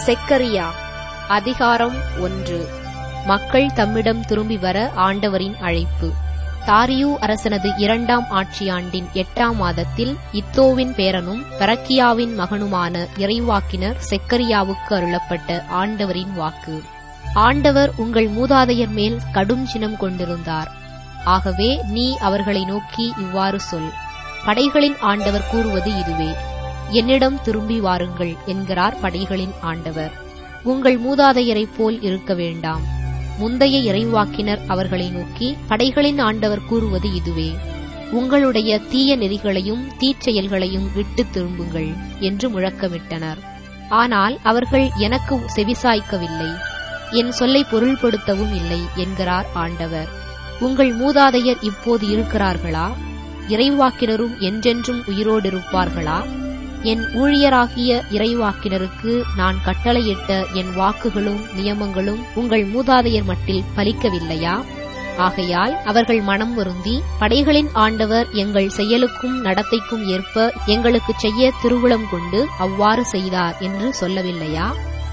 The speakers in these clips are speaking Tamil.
செக்கரியா அதிகாரம் ஒன்று மக்கள் தம்மிடம் திரும்பி வர ஆண்டவரின் அழைப்பு தாரியு அரசனது இரண்டாம் ஆட்சியாண்டின் எட்டாம் மாதத்தில் இத்தோவின் பேரனும் பரக்கியாவின் மகனுமான இறைவாக்கினர் செக்கரியாவுக்கு அருளப்பட்ட ஆண்டவரின் வாக்கு ஆண்டவர் உங்கள் மூதாதையர் மேல் கடும் சினம் கொண்டிருந்தார் ஆகவே நீ அவர்களை நோக்கி இவ்வாறு சொல் படைகளின் ஆண்டவர் கூறுவது இதுவே என்னிடம் திரும்பி வாருங்கள் என்கிறார் படைகளின் ஆண்டவர் உங்கள் மூதாதையரைப் போல் இருக்க வேண்டாம் முந்தைய இறைவாக்கினர் அவர்களை நோக்கி படைகளின் ஆண்டவர் கூறுவது இதுவே உங்களுடைய தீய நெறிகளையும் தீச்செயல்களையும் விட்டு திரும்புங்கள் என்று முழக்கமிட்டனர் ஆனால் அவர்கள் எனக்கு செவிசாய்க்கவில்லை என் சொல்லை பொருள்படுத்தவும் இல்லை என்கிறார் ஆண்டவர் உங்கள் மூதாதையர் இப்போது இருக்கிறார்களா இறைவாக்கினரும் என்றென்றும் உயிரோடிருப்பார்களா என் ஊழியராகிய இறைவாக்கினருக்கு நான் கட்டளையிட்ட என் வாக்குகளும் நியமங்களும் உங்கள் மூதாதையர் மட்டில் பலிக்கவில்லையா ஆகையால் அவர்கள் மனம் வருந்தி படைகளின் ஆண்டவர் எங்கள் செயலுக்கும் நடத்தைக்கும் ஏற்ப எங்களுக்கு செய்ய திருவுளம் கொண்டு அவ்வாறு செய்தார் என்று சொல்லவில்லையா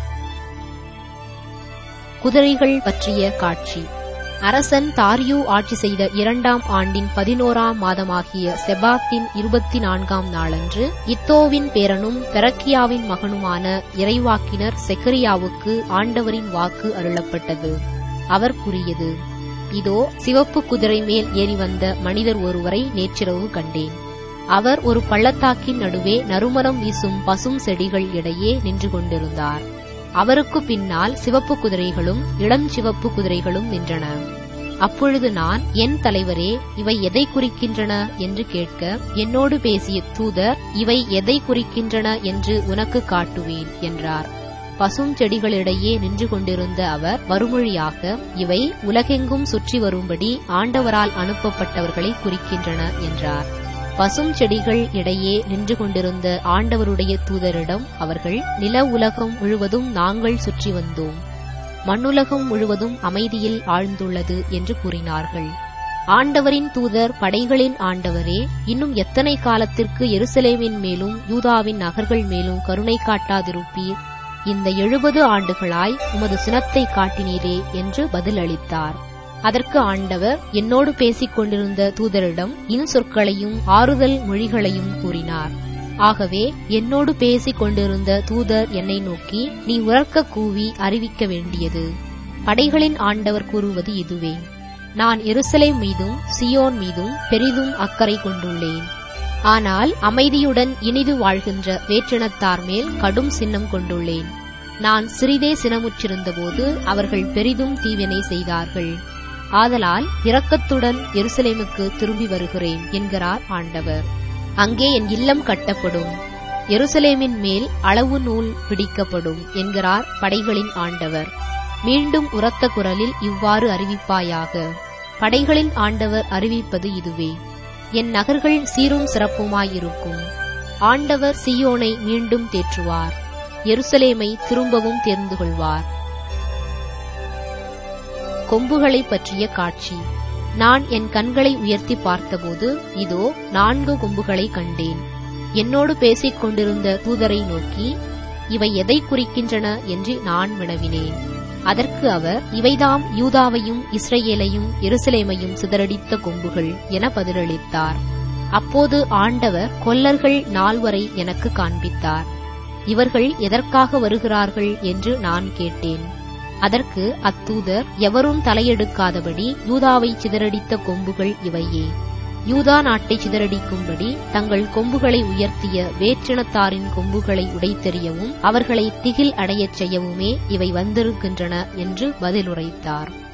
குதிரைகள் பற்றிய காட்சி அரசன் தாரியு ஆட்சி செய்த இரண்டாம் ஆண்டின் பதினோராம் மாதமாகிய செபாத்தின் இருபத்தி நான்காம் நாளன்று இத்தோவின் பேரனும் பெரக்கியாவின் மகனுமான இறைவாக்கினர் செக்கரியாவுக்கு ஆண்டவரின் வாக்கு அருளப்பட்டது அவர் கூறியது இதோ சிவப்பு குதிரை மேல் ஏறி வந்த மனிதர் ஒருவரை நேற்றிரவு கண்டேன் அவர் ஒரு பள்ளத்தாக்கின் நடுவே நறுமணம் வீசும் பசும் செடிகள் இடையே நின்று கொண்டிருந்தார் அவருக்கு பின்னால் சிவப்பு குதிரைகளும் இளம் சிவப்பு குதிரைகளும் நின்றன அப்பொழுது நான் என் தலைவரே இவை எதை குறிக்கின்றன என்று கேட்க என்னோடு பேசிய தூதர் இவை எதை குறிக்கின்றன என்று உனக்கு காட்டுவேன் என்றார் பசும் செடிகளிடையே நின்று கொண்டிருந்த அவர் மறுமொழியாக இவை உலகெங்கும் சுற்றி வரும்படி ஆண்டவரால் அனுப்பப்பட்டவர்களை குறிக்கின்றன என்றார் பசும் செடிகள் இடையே நின்று கொண்டிருந்த ஆண்டவருடைய தூதரிடம் அவர்கள் நில உலகம் முழுவதும் நாங்கள் சுற்றி வந்தோம் மண்ணுலகம் முழுவதும் அமைதியில் ஆழ்ந்துள்ளது என்று கூறினார்கள் ஆண்டவரின் தூதர் படைகளின் ஆண்டவரே இன்னும் எத்தனை காலத்திற்கு எருசலேமின் மேலும் யூதாவின் நகர்கள் மேலும் கருணை காட்டாதிருப்பீர் இந்த எழுபது ஆண்டுகளாய் உமது சினத்தை காட்டினீரே என்று பதிலளித்தார் அதற்கு ஆண்டவர் என்னோடு பேசிக் கொண்டிருந்த தூதரிடம் இன்சொற்களையும் ஆறுதல் மொழிகளையும் கூறினார் ஆகவே என்னோடு பேசிக் கொண்டிருந்த தூதர் என்னை நோக்கி நீ உறக்க கூவி அறிவிக்க வேண்டியது படைகளின் ஆண்டவர் கூறுவது இதுவே நான் எருசலேம் மீதும் சியோன் மீதும் பெரிதும் அக்கறை கொண்டுள்ளேன் ஆனால் அமைதியுடன் இனிது வாழ்கின்ற வேற்றினத்தார் மேல் கடும் சின்னம் கொண்டுள்ளேன் நான் சிறிதே சினமுற்றிருந்தபோது அவர்கள் பெரிதும் தீவினை செய்தார்கள் ஆதலால் இரக்கத்துடன் எருசலேமுக்கு திரும்பி வருகிறேன் என்கிறார் ஆண்டவர் அங்கே என் இல்லம் கட்டப்படும் எருசலேமின் மேல் அளவு நூல் பிடிக்கப்படும் என்கிறார் படைகளின் ஆண்டவர் மீண்டும் உரத்த குரலில் இவ்வாறு அறிவிப்பாயாக படைகளின் ஆண்டவர் அறிவிப்பது இதுவே என் நகர்கள் சீரும் சிறப்புமாயிருக்கும் ஆண்டவர் சியோனை மீண்டும் தேற்றுவார் எருசலேமை திரும்பவும் தேர்ந்து கொள்வார் கொம்புகளை பற்றிய காட்சி நான் என் கண்களை உயர்த்தி பார்த்தபோது இதோ நான்கு கொம்புகளை கண்டேன் என்னோடு பேசிக் கொண்டிருந்த தூதரை நோக்கி இவை எதை குறிக்கின்றன என்று நான் வினவினேன் அதற்கு அவர் இவைதாம் யூதாவையும் இஸ்ரேலையும் எருசலேமையும் சிதறடித்த கொம்புகள் என பதிலளித்தார் அப்போது ஆண்டவர் கொல்லர்கள் நால்வரை எனக்கு காண்பித்தார் இவர்கள் எதற்காக வருகிறார்கள் என்று நான் கேட்டேன் அதற்கு அத்தூதர் எவரும் தலையெடுக்காதபடி யூதாவை சிதறடித்த கொம்புகள் இவையே யூதா நாட்டை சிதறடிக்கும்படி தங்கள் கொம்புகளை உயர்த்திய வேற்றினத்தாரின் கொம்புகளை உடைத்தெறியவும் அவர்களை திகில் அடையச் செய்யவுமே இவை வந்திருக்கின்றன என்று பதிலுரைத்தார்